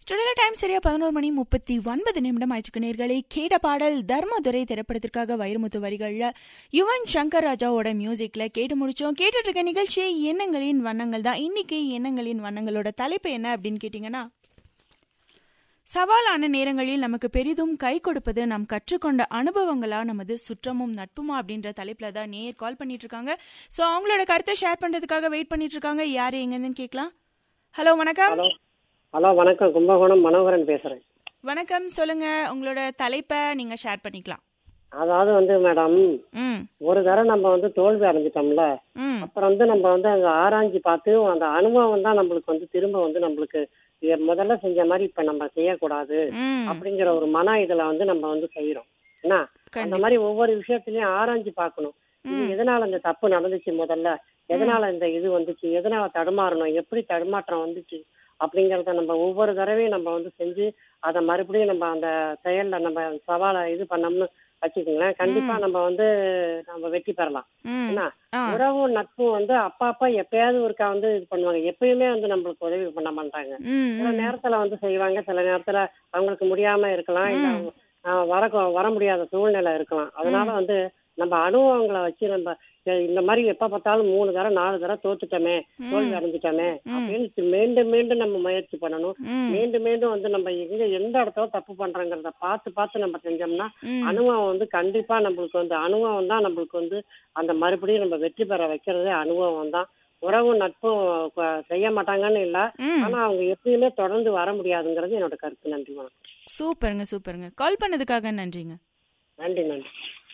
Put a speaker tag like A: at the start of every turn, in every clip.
A: Studio time சரியா பதினோரு மணி முப்பத்தி ஒன்பது நிமிடம் ஆயிடுச்சு நேர்களை கேட்ட பாடல் தர்மதுரை திரைப்படத்திற்காக வைரமுத்து வரிகள்ல யுவன் சங்கர் ராஜாவோட மியூசிக்ல கேட்டு முடிச்சோம் கேட்டுட்டு இருக்க நிகழ்ச்சி எண்ணங்களின் வண்ணங்கள் தான் இன்னைக்கு எண்ணங்களின் வண்ணங்களோட தலைப்பு என்ன அப்படின்னு கேட்டீங்கன்னா சவாலான நேரங்களில் நமக்கு பெரிதும் கை கொடுப்பது நாம் கற்றுக்கொண்ட அனுபவங்களா நமது சுற்றமும் நட்புமா அப்படின்ற தலைப்புல தான் நேர் கால் பண்ணிட்டு இருக்காங்க ஸோ அவங்களோட கருத்தை ஷேர் பண்றதுக்காக வெயிட் பண்ணிட்டு இருக்காங்க யாரு எங்கன்னு கேட்கலாம் ஹலோ வணக்கம்
B: ஹலோ ஹலோ வணக்கம் கும்பகோணம் மனோகரன் பேசுறேன்
A: வணக்கம் சொல்லுங்க உங்களோட தலைப்பை நீங்க ஷேர் பண்ணிக்கலாம்
B: அதாவது வந்து மேடம்
A: ம்
B: ஒரு தடவை நம்ம வந்து தோல்வி அடைஞ்சிட்டோம்ல
A: ம்
B: அப்புறம் வந்து நம்ம வந்து அங்க ஆராய்ஞ்சு பார்த்து அந்த அனுபவம் தான் நம்மளுக்கு வந்து திரும்ப வந்து நம்மளுக்கு இத முதல்ல செஞ்ச மாதிரி இப்ப நம்ம செய்யக்கூடாது
A: ம்
B: அப்படிங்கிற ஒரு மன இதுல வந்து நம்ம வந்து செய்யறோம் என்ன அந்த
A: கண்டிப்பா
B: மாதிரி ஒவ்வொரு விஷயத்திலயும் ஆராய்ஞ்சு பார்க்கணும் இது
A: ம்.
B: எதனால இந்த தப்பு நடந்துச்சு முதல்ல எதனால இந்த இது வந்துச்சு எதனால தடுமாறணும் எப்படி தடுமாற்றம் வந்துச்சு அப்படிங்கறத நம்ம ஒவ்வொரு தடவையும் நம்ம வந்து செஞ்சு அதை மறுபடியும் நம்ம அந்த செயல்ல நம்ம சவாலை இது பண்ணோம்னு வச்சுக்கோங்களேன் கண்டிப்பா நம்ம வந்து நம்ம வெற்றி பெறலாம்
A: ம்
B: என்ன
A: ஆ
B: உறவும் நட்பும் வந்து அப்பா அப்பா எப்பயாவது ஒருக்கா வந்து இது பண்ணுவாங்க எப்பயுமே வந்து நம்மளுக்கு உதவி பண்ண மாட்டாங்க
A: ம்
B: சில
A: ம்
B: நேரத்துல வந்து செய்வாங்க சில நேரத்துல அவங்களுக்கு முடியாம இருக்கலாம் இல்ல
A: ம்.
B: அவங்க, ஆஹ் வர வர முடியாத சூழ்நிலை இருக்கலாம் அதனால வந்து நம்ம அனுபவங்களை வச்சு நம்ம அஹ் இந்த மாதிரி எப்ப பார்த்தாலும் மூணு தடவை நாலு தடவை தோத்துட்டோமே தோல்வி அடைஞ்சிட்டோமே அப்படின்னு மீண்டும் மீண்டும் நம்ம முயற்சி பண்ணணும்
A: ம்
B: மீண்டும் மீண்டும் வந்து நம்ம எங்க எந்த இடத்துல தப்பு பண்றோங்கிறத பார்த்து பார்த்து நம்ம செஞ்சோம்னா
A: ம்
B: அனுபவம் வந்து கண்டிப்பா நம்மளுக்கு வந்து அனுபவம் தான் நம்மளுக்கு வந்து அந்த மறுபடியும் நம்ம வெற்றி பெற வைக்கிறதே அனுபவம் தான் உறவும் நட்பும் ப- செய்ய மாட்டாங்கன்னு இல்ல
A: ம்
B: ஆனா அவங்க எப்பயுமே தொடர்ந்து வர முடியாதுங்கிறது என்னோட கருத்து நன்றி வணக்கம்
A: சூப்பருங்க சூப்பருங்க கால் பண்ணதுக்காக நன்றிங்க
B: நன்றி நன்றி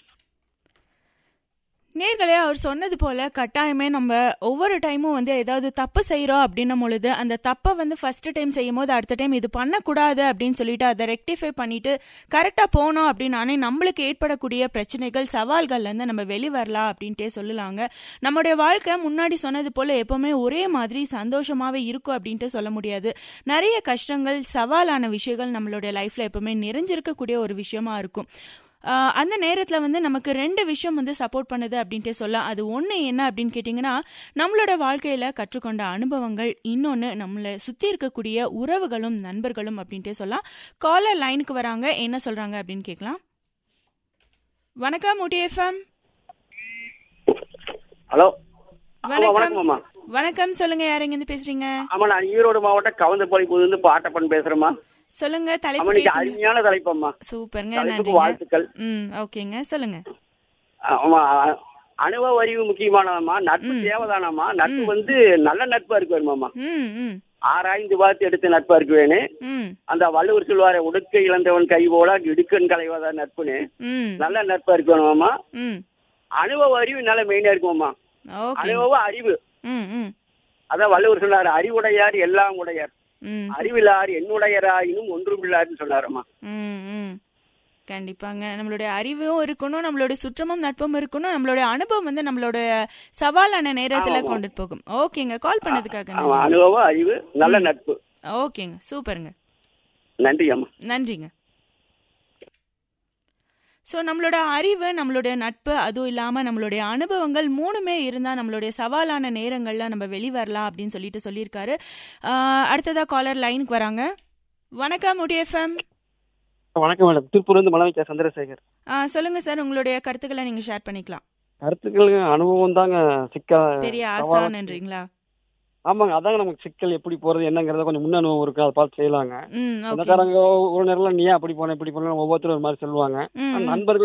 A: நேர்களே அவர் சொன்னது போல கட்டாயமே நம்ம ஒவ்வொரு டைமும் வந்து ஏதாவது தப்பு செய்கிறோம் அப்படின்னும் பொழுது அந்த தப்பை வந்து ஃபர்ஸ்ட் டைம் செய்யும் போது அடுத்த டைம் இது பண்ணக்கூடாது அப்படின்னு சொல்லிட்டு அதை ரெக்டிஃபை பண்ணிட்டு கரெக்டாக போனோம் அப்படின்னாலே நம்மளுக்கு ஏற்படக்கூடிய பிரச்சனைகள் சவால்கள்லேருந்து நம்ம வெளிவரலாம் அப்படின்ட்டே சொல்லலாங்க நம்மளுடைய வாழ்க்கை முன்னாடி சொன்னது போல எப்பவுமே ஒரே மாதிரி சந்தோஷமாவே இருக்கும் அப்படின்ட்டு சொல்ல முடியாது நிறைய கஷ்டங்கள் சவாலான விஷயங்கள் நம்மளுடைய லைஃப்ல எப்பவுமே நிறைஞ்சிருக்கக்கூடிய ஒரு விஷயமா இருக்கும் ஆஹ் அந்த நேரத்தில் வந்து நமக்கு ரெண்டு விஷயம் வந்து சப்போர்ட் பண்ணுது அப்படின்ட்டு சொல்லலாம் அது ஒன்று என்ன அப்படின்னு கேட்டிங்கன்னா நம்மளோட வாழ்க்கையில் கற்றுக்கொண்ட அனுபவங்கள் இன்னொன்று நம்மளை சுற்றி இருக்கக்கூடிய உறவுகளும் நண்பர்களும் அப்படின்ட்டே சொல்லலாம் காலர் லைனுக்கு வராங்க என்ன சொல்கிறாங்க அப்படின்னு கேட்கலாம் வணக்கம் ஊட்டி எஃப்எம்
C: ஹலோ
A: வணக்கம்
C: வணக்கம்மா
A: வணக்கம் சொல்லுங்க யார் எங்கேருந்து பேசுறீங்க
C: ஆமா நான் ஈரோடு மாவட்டம் கவுந்தப்பாடி புதுந்து பாட்டப்பன் பேசுறேம்மா
A: சொல்லுங்க
C: ஆமா
A: தலைப்பு
C: இன்னைக்கு
A: கேட்டீங்க
C: அருமையான தலைப்பம்மா
A: சூப்பருங்க
C: தலைப்புக்கு
A: நன்றிங்க
C: வாழ்த்துக்கள்
A: ம் ஓகேங்க சொல்லுங்க
C: ஆமா அ- அனுபவ அறிவு முக்கியமானதாம்மா நட்பு தேவைதானாம்மா நட்பு வந்து நல்ல நட்பா இருக்கு வேணுமாம்மா
A: ம் ம்
C: ஆராய்ந்து பார்த்து எடுத்த நட்பா இருக்கு வேணும்
A: ம்
C: அந்த வள்ளுவர் சொல்வாரு உடுக்க இழந்தவன் கை போல இடுக்கன் கலைவாதா நட்புன்னு
A: ம்
C: நல்ல நட்பா இருக்கு வேணுமாம்மா
A: ம்
C: அனுபவ அறிவு நல்ல மெயினா இருக்குமாம்மா
A: ஓகே
C: அனுபவ அறிவு
A: ம் ம்
C: அதான் வள்ளுவர் சொன்னாரு அறிவுடையார் எல்லாம் உடையார்
A: ம்
C: அறிவிலார் என்னுடையராயினும் ஒன்றுமில்லாருன்னு சொன்னாருமா
A: ம் ம் கண்டிப்பாங்க நம்மளுடைய அறிவும் இருக்கணும் நம்மளுடைய சுற்றமும் நட்பும் இருக்கணும் நம்மளுடைய அனுபவம் வந்து நம்மளோட சவாலான நேரத்துல
C: ஆமா.
A: கொண்டுட்டு போகும் ஓகேங்க கால் பண்ணதுக்காக
C: ஆமா
A: நன்றி
C: அனுபவ அறிவு நல்ல நட்பு
A: ஓகேங்க சூப்பருங்க
C: நன்றி அம்மா
A: நன்றிங்க ஸோ நம்மளோட அறிவு நம்மளுடைய நட்பு அதுவும் இல்லாமல் நம்மளுடைய அனுபவங்கள் மூணுமே இருந்தால் நம்மளுடைய சவாலான நேரங்களில் நம்ம வெளிவரலாம் அப்படின்னு சொல்லிட்டு சொல்லியிருக்காரு ஆஹ் அடுத்ததா காலர் லைனுக்கு வராங்க வணக்கம் முடி எஃப்எம்
D: வணக்கம் மேடம் திருப்பூர்லேருந்து மலமிக்கா சந்திரசேகர்
A: சொல்லுங்க சார் உங்களுடைய கருத்துக்களை நீங்க ஷேர் பண்ணிக்கலாம்
D: கருத்துக்கள் அனுபவம் தாங்க சிக்கல்
A: பெரிய
D: சவால்.
A: ஆசான்ன்றீங்களா
D: ஆமாங்க அதாங்க நமக்கு சிக்கல் எப்படி போறது என்னங்கிறத கொஞ்சம் முன் அனுபவம் இருக்கு அதை பார்த்து செய்யலாங்க
A: ம் ஓகே
D: சொந்தக்காரங்க ஒரு நேரம் நீ ஏன் அப்படி போன இப்படி போன ஒவ்வொருத்தரும் ஒரு மாதிரி சொல்லுவாங்க
A: ம், ம்
D: நண்பர்கள்